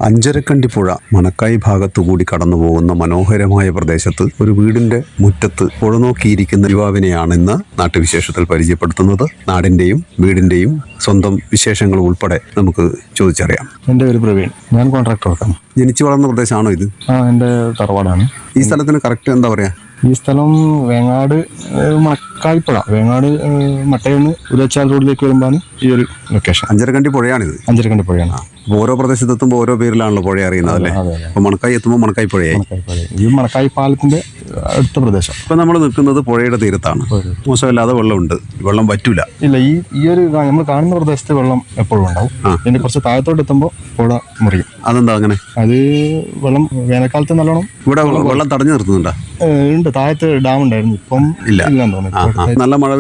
അഞ്ചരക്കണ്ടി പുഴ മണക്കായി ഭാഗത്തുകൂടി കടന്നു പോകുന്ന മനോഹരമായ പ്രദേശത്ത് ഒരു വീടിന്റെ മുറ്റത്ത് പുഴ നോക്കിയിരിക്കുന്ന യുവാവിനെയാണ് ഇന്ന് നാട്ടുവിശേഷത്തിൽ പരിചയപ്പെടുത്തുന്നത് നാടിന്റെയും വീടിന്റെയും സ്വന്തം വിശേഷങ്ങൾ ഉൾപ്പെടെ നമുക്ക് ചോദിച്ചറിയാം എൻ്റെ പേര് പ്രവീൺ ഞാൻ കോൺട്രാക്ടർ വർക്കാണ് ജനിച്ചു വളർന്ന പ്രദേശമാണോ ഇത് ആ എൻ്റെ തറവാടാണ് ഈ സ്ഥലത്തിന് കറക്റ്റ് എന്താ പറയാ ഈ സ്ഥലം വേങ്ങാട് ഏഹ്, മണക്കായിപ്പുഴ വേങ്ങാട് ഏഹ്, മട്ടയിൽ ഉദച്ചാൽ റോഡിലേക്ക് വരുമ്പോഴാണ് ഈ ഒരു ലൊക്കേഷൻ അഞ്ചരക്കണ്ടി പുഴയാണിത് അഞ്ചരക്കണ്ടി പുഴയാണ് അപ്പോൾ ഓരോ പ്രദേശത്തെത്തുമ്പോൾ ഓരോ പേരിലാണല്ലോ പുഴ അറിയുന്നത് അല്ലേ അതെ അതെ അപ്പോൾ മണക്കായി എത്തുമ്പോൾ മണക്കായി പുഴയായി മണക്കായി പുഴ ഈ മണക്കായി പാലത്തിൻ്റെ അടുത്ത പ്രദേശം ഇപ്പം നമ്മൾ നിൽക്കുന്നത് പുഴയുടെ തീരത്താണ് മോശമില്ലാതെ വെള്ളമുണ്ട് വെള്ളം പറ്റൂല ഇല്ല ഈ ഈ ഒരു നമ്മൾ കാണുന്ന പ്രദേശത്ത് വെള്ളം എപ്പോഴും ഉണ്ടാവും ആ. ഇതിൻ്റെ കുറച്ച് താഴത്തോട്ട് എത്തുമ്പോൾ പുഴ മുറിയും അതെന്താ അങ്ങനെ അത് വെള്ളം വേനൽക്കാലത്ത് നല്ലോണം ഇവിടെ വെള്ളം തടഞ്ഞു നിർത്തുന്നുണ്ടോ ഏഹ്, ഉണ്ട് താഴത്ത് ഡാം ഉണ്ടായിരുന്നു ഇപ്പം ഇല്ല. ഇല്ലെന്ന് തോന്നുന്നു ആ, ആ. നല്ല മഴ